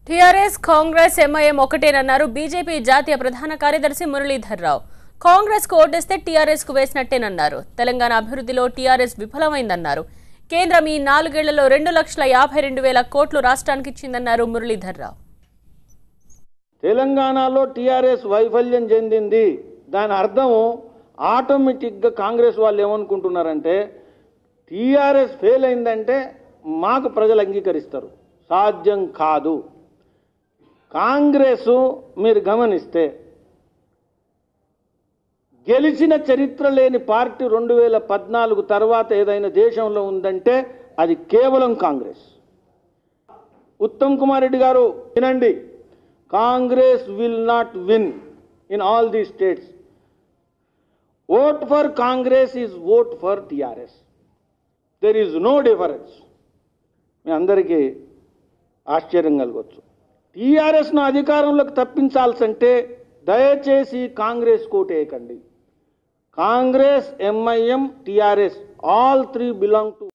TRS Congress MIM ఒకటేనన్నారు బీజేపీ జాతీయ ప్రధాన కార్యదర్శి మురళీధర్ రావు కాంగ్రెస్ కు ఓటేస్తే టీఆర్ఎస్ కు వేసినట్టేనన్నారు తెలంగాణ అభివృద్ధిలో టీఆర్ఎస్ విఫలమైందన్నారు కేంద్రం ఈ నాలుగేళ్లలో రెండు లక్షల యాభై రెండు వేల కోట్లు రాష్ట్రానికి ఇచ్చిందన్నారు మురళీధర్ రావు తెలంగాణలో టీఆర్ఎస్ వైఫల్యం చెందింది దాని అర్థం ఆటోమేటిక్గా కాంగ్రెస్ వాళ్ళు ఏమనుకుంటున్నారంటే టీఆర్ఎస్ ఫెయిల్ అయిందంటే మాకు ప్రజలు అంగీకరిస్తారు సాధ్యం కాదు కాంగ్రెస్ మీరు గమనిస్తే గెలిచిన చరిత్ర లేని పార్టీ రెండు వేల పద్నాలుగు తర్వాత ఏదైనా దేశంలో ఉందంటే అది కేవలం కాంగ్రెస్ ఉత్తమ్ కుమార్ రెడ్డి గారు వినండి Congress will not win in all the states vote for Congress is vote for TRS there is no difference మీ అందరికీ ఆశ్చర్యం కలగవచ్చు టీఆర్ఎస్ను అధికారంలోకి తప్పించాల్సంటే దయచేసి కాంగ్రెస్ కోటేయకండి Congress MIM TRS all three belong to